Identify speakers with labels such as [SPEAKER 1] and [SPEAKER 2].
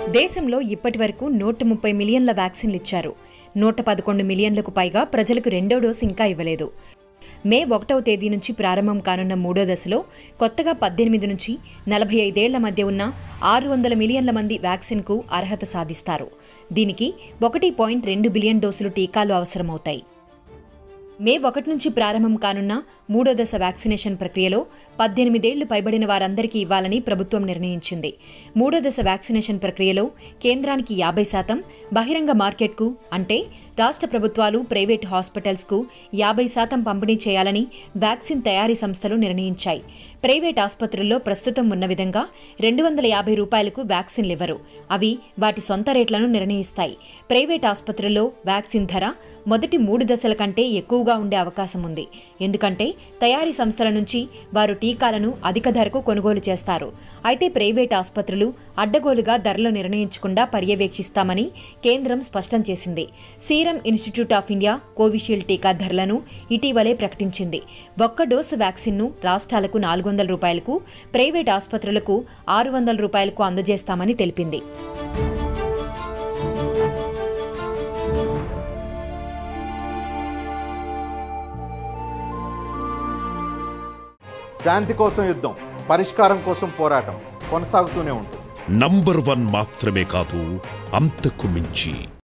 [SPEAKER 1] దేశంలో ఇప్పటి వరకు నూట ముప్పై మిలియన్ల వ్యాక్సిన్లు ఇచ్చారు నూట పదకొండు మిలియన్లకు పైగా ప్రజలకు రెండో డోసు ఇంకా ఇవ్వలేదు మే ఒకటవ తేదీ నుంచి ప్రారంభం కానున్న మూడో దశలో కొత్తగా పద్దెనిమిది నుంచి నలభై ఐదేళ్ల మధ్య ఉన్న ఆరు వందల మిలియన్ల మంది వ్యాక్సిన్కు అర్హత సాధిస్తారు దీనికి ఒకటి పాయింట్ రెండు బిలియన్ డోసులు టీకాలు అవసరమవుతాయి మే ఒకటి నుంచి ప్రారంభం కానున్న మూడో దశ వ్యాక్సినేషన్ ప్రక్రియలో పద్దెనిమిదేళ్లు పైబడిన వారందరికీ ఇవ్వాలని ప్రభుత్వం నిర్ణయించింది మూడో దశ వ్యాక్సినేషన్ ప్రక్రియలో కేంద్రానికి యాభై శాతం బహిరంగ మార్కెట్కు అంటే రాష్ట్ర ప్రభుత్వాలు ప్రైవేటు హాస్పిటల్స్కు యాభై శాతం పంపిణీ చేయాలని వ్యాక్సిన్ తయారీ సంస్థలు నిర్ణయించాయి ప్రైవేట్ ఆసుపత్రుల్లో ప్రస్తుతం ఉన్న విధంగా రెండు వందల యాభై రూపాయలకు వ్యాక్సిన్లు ఇవ్వరు అవి వాటి సొంత రేట్లను నిర్ణయిస్తాయి ప్రైవేట్ ఆసుపత్రుల్లో వ్యాక్సిన్ ధర మొదటి మూడు దశల కంటే ఎక్కువగా ఉండే అవకాశం ఉంది ఎందుకంటే తయారీ సంస్థల నుంచి వారు టీకాలను అధిక ధరకు కొనుగోలు చేస్తారు అయితే ప్రైవేట్ ఆసుపత్రులు అడ్డగోలుగా ధరలు నిర్ణయించకుండా పర్యవేక్షిస్తామని కేంద్రం స్పష్టం చేసింది Serum Institute of India Covishield టీకా ధరలను ఇటీవలే ప్రకటించింది ఒక్క డోసు వ్యాక్సిన్ను రాష్ట్రాలకు నాలుగు వందల రూపాయలకు ప్రైవేట్ ఆసుపత్రులకు ఆరు వందల రూపాయలకు అందజేస్తామని తెలిపింది
[SPEAKER 2] శాంతి కోసం యుద్ధం పరిష్కారం కోసం పోరాటం కొనసాగుతూనే ఉంటుంది
[SPEAKER 3] నంబర్ వన్ మాత్రమే కాదు అంతకు మించి